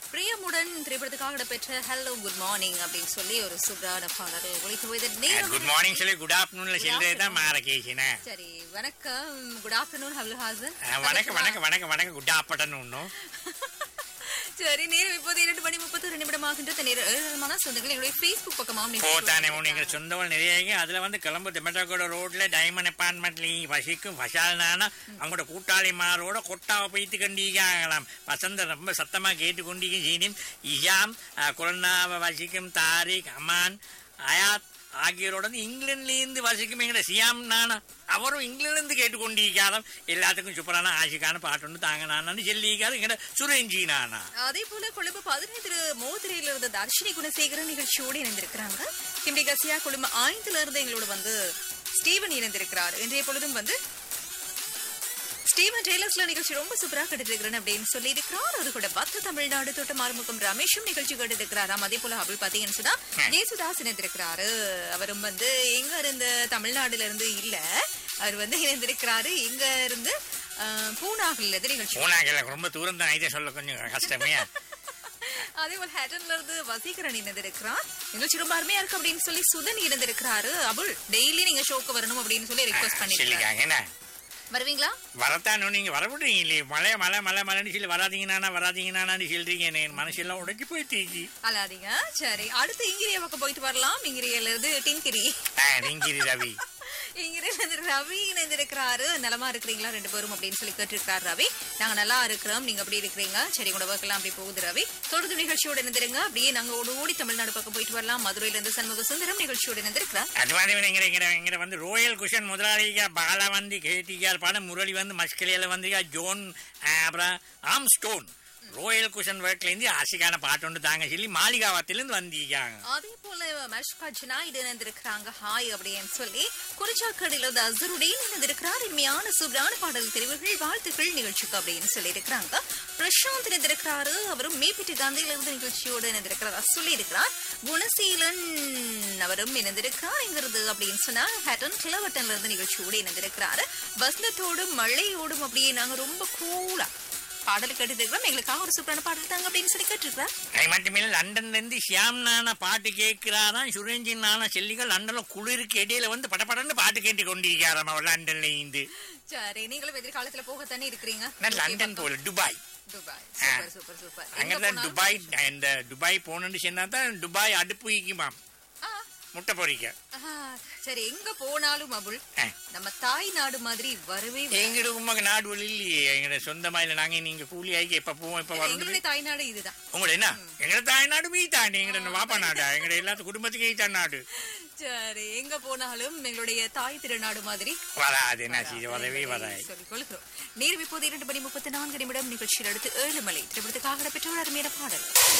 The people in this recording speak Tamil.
பிரியமுடன் திரைப்படத்துக்காக இடம்பெற்ற ஹலோ குட் மார்னிங் அப்படின்னு சொல்லி ஒரு சூப்பரான பாடல் ஒழித்து போயது குட் மார்னிங் சொல்லி குட் ஆஃப்டர்நூன்ல சொல்றதே தான் மாறகேசின சரி வணக்கம் குட் ஆஃப்டர்நூன் ஹலோ ஹாசன் வணக்கம் வணக்கம் வணக்கம் வணக்கம் குட் ஆஃப்டர்நூன் சரி நேரம் இப்போது இரண்டு மணி முப்பத்தொரு நிமிடமாகின்ற நேரமான சொந்தங்கள் எங்களுடைய ஃபேஸ்புக் பக்கமாகவும் ஓ நீங்கள் தானே நீங்க சொந்தவள் நிறைய இருக்கு. அதுல வந்து கிளம்பு திமெட்டகோட ரோட்ல டைமண்ட் அப்பார்ட்மெண்ட்ல வசிக்கும் வசால் நானா அவங்களோட கூட்டாளிமாரோட கொட்டாவை பைத்து கண்டிக்காங்களாம் வசந்த ரொம்ப சத்தமா கேட்டு கொண்டிருக்கும் ஜீனிம் இஷாம் அஹ், குழந்தைவ வசிக்கும் தாரிக் அமான் அயாத் ஆகியோரோட வந்து இங்கிலாந்துல இருந்து வசிக்கும் எங்கட சியாம் நானா அவரும் இங்கிலாந்துல இருந்து கேட்டு கொண்டிருக்காராம் எல்லாத்துக்கும் சூப்பரான ஆசிக்கான பாட்டு ஒன்று தாங்க நானான்னு சொல்லியிருக்காரு எங்கட சுரேஞ்சி நானா அதே போல கொழும்பு பதினைந்து மோதிரையில இருந்த தர்ஷினி குணசேகரன் நிகழ்ச்சியோடு இணைந்திருக்கிறாங்க கிம்பி கசியா கொழும்பு ஐந்துல இருந்து எங்களோட வந்து ஸ்டீவன் இணைந்திருக்கிறார் இன்றைய பொழுதும் வந்து ஸ்டீவன் டெய்லர்ஸ்ல நிகழ்ச்சி ரொம்ப சூப்பரா கட்டிருக்கிறேன் அப்படின்னு சொல்லி இருக்கிறார் ஒரு கூட பத்து தமிழ்நாடு தோட்டம் ஆறுமுகம் ரமேஷும் நிகழ்ச்சி கட்டிருக்கிறாராம் அதே போல அப்படி பாத்தீங்கன்னு சொன்னா ஜேசுதாஸ் இணைந்திருக்கிறாரு அவரும் வந்து எங்க இருந்து தமிழ்நாடுல இருந்து இல்ல அவர் வந்து இணைந்திருக்கிறாரு எங்க இருந்து அஹ், பூனாகல்ல இருந்து நிகழ்ச்சி பூனாக்கில் ரொம்ப தூரம் தான் இதை சொல்ல கொஞ்சம் கஷ்டமே அதே போல ஹேட்டன்ல இருந்து வசீகரன் இணைந்திருக்கிறார் நிகழ்ச்சி ரொம்ப அருமையா இருக்கு அப்படின்னு சொல்லி சுதன் இணைந்திருக்கிறாரு அபுல் டெய்லி நீங்க ஷோக்கு வரணும் அப்படின்னு சொல்லி ரிக்வஸ்ட் பண்ணிருக்காங்க சொல்லிக்காங்க என்ன வருவீங்களா வரத்தானு நீங்க வரவிடுறீங்க இல்லையே மழை மழை மழை மழைன்னு சொல்லி வராதீங்கண்ணா வராதீங்கண்ணான்னு சொல்றீங்க என் மனசெல்லாம் உடைஞ்சு போயிட்டீங்க அல்லாதீங்க சரி அடுத்து இங்கிரிய பக்கம் போயிட்டு வரலாம் இங்கிரியில இருந்து டின்கிரி நீங்கிரி ரவி இங்கிரியில இருந்து ரவி இணைந்திருக்கிறாரு நலமா இருக்கிறீங்களா ரெண்டு பேரும் அப்படின்னு சொல்லி கேட்டிருக்காரு ரவி நாங்க நல்லா இருக்கிறோம் நீங்க அப்படி இருக்கிறீங்க சரி உங்களோட ஒர்க் எல்லாம் அப்படி போகுது ரவி தொடர்ந்து நிகழ்ச்சியோட இணைந்திருங்க அப்படியே நாங்க ஓடி ஓடி தமிழ்நாடு பக்கம் போயிட்டு வரலாம் மதுரையில இருந்து சண்முக சுந்தரம் நிகழ்ச்சியோட இணைந்திருக்கிறார் அது மாதிரி இங்க இங்க இங்க வந்து ரோயல் குஷன் முதலாளிக பாலா வந்து கேட்டிக்கார் பாடம் முரளி வந்து மஸ்கலியில வந்து ஜோன் அஹ், அப்புறம் ஆம் ஸ்டோன் ரோயல் குஷன் ஒர்க்ல இருந்து ஆசிக்கான பாட்டு ஒன்று தாங்க சொல்லி மாளிகாவத்திலிருந்து வந்தீங்க அதே போல மஷ்கா ஜனாயிடு இணைந்திருக்கிறாங்க ஹாய் அப்படின்னு சொல்லி குறிச்சாக்கடையில இருந்து அசருடையும் இணைந்திருக்கிறார் இனிமையான சூப்பரான பாடல் தெரிவுகள் வாழ்த்துக்கள் நிகழ்ச்சிக்கு அப்படின்னு சொல்லி இருக்கிறாங்க பிரசாந்த் இணைந்திருக்கிறாரு அவரும் மேப்பிட்டி காந்தியில இருந்து நிகழ்ச்சியோடு இணைந்திருக்கிறார் சொல்லி இருக்கிறார் குணசீலன் அவரும் இணைந்திருக்கிறார் எங்கிறது அப்படின்னு சொன்னா ஹேட்டன் கிளவட்டன்ல இருந்து நிகழ்ச்சியோடு இணைந்திருக்கிறாரு வசந்தத்தோடும் மழையோடும் அப்படியே நாங்க ரொம்ப கூலா பாடல் கேட்டுருக்கிறோம் எங்களுக்காக ஒரு சூப்பரான பாடல் தாங்க அப்படின்னு சொல்லி கேட்டிருக்கிறேன் அது மட்டுமே லண்டன்ல இருந்து ஷியாம் நானா பாட்டு கேட்கிறாராம் சுரேஞ்சின் நானா செல்லிகள் லண்டன்ல குளிருக்கு இடையில வந்து படபடன்னு பாட்டு கேட்டு கொண்டிருக்காராம் அவர் லண்டன்ல இருந்து சரி நீங்களும் எதிர்காலத்துல போகத்தானே இருக்கிறீங்க நான் லண்டன் போல Dubai Dubai super super super எங்க அங்கதான் போனாலும் துபாய் இந்த துபாய் போகணும்னு சொன்னா தான் துபாய் அடுப்பு வைக்குமாம் ஆ, முட்டை பொறிக்க ஆ, சரி எங்க போனாலும் அபுல் ஆ. நம்ம தாய் நாடு மாதிரி வரவே வராது. எங்கட உமக்கு நாடு வழி இல்லையே எங்கட சொந்தமா இல்ல நாங்க நீங்க கூலி ஆகி எப்ப போவோம் எப்ப வரணும் எங்களுடைய தாய் நாடு இதுதான் உங்களோட என்ன எங்கட தாய் நாடு மீ தாண்டி எங்கட வாப்பா நாடா எங்கட எல்லாத்து குடும்பத்துக்கு ஈத்தான் நாடு சரி எங்க போனாலும் எங்களுடைய தாய் திருநாடு மாதிரி வராது என்ன செய்ய வரவே வராது சொல்லிக் கொள்கிறோம் நேரம் இப்போது இரண்டு மணி முப்பத்தி நான்கு நிமிடம் நிகழ்ச்சியில் அடுத்து ஏழு மலை திரைப்படத்துக்காக பெற்றோர் அருமையான பாடல்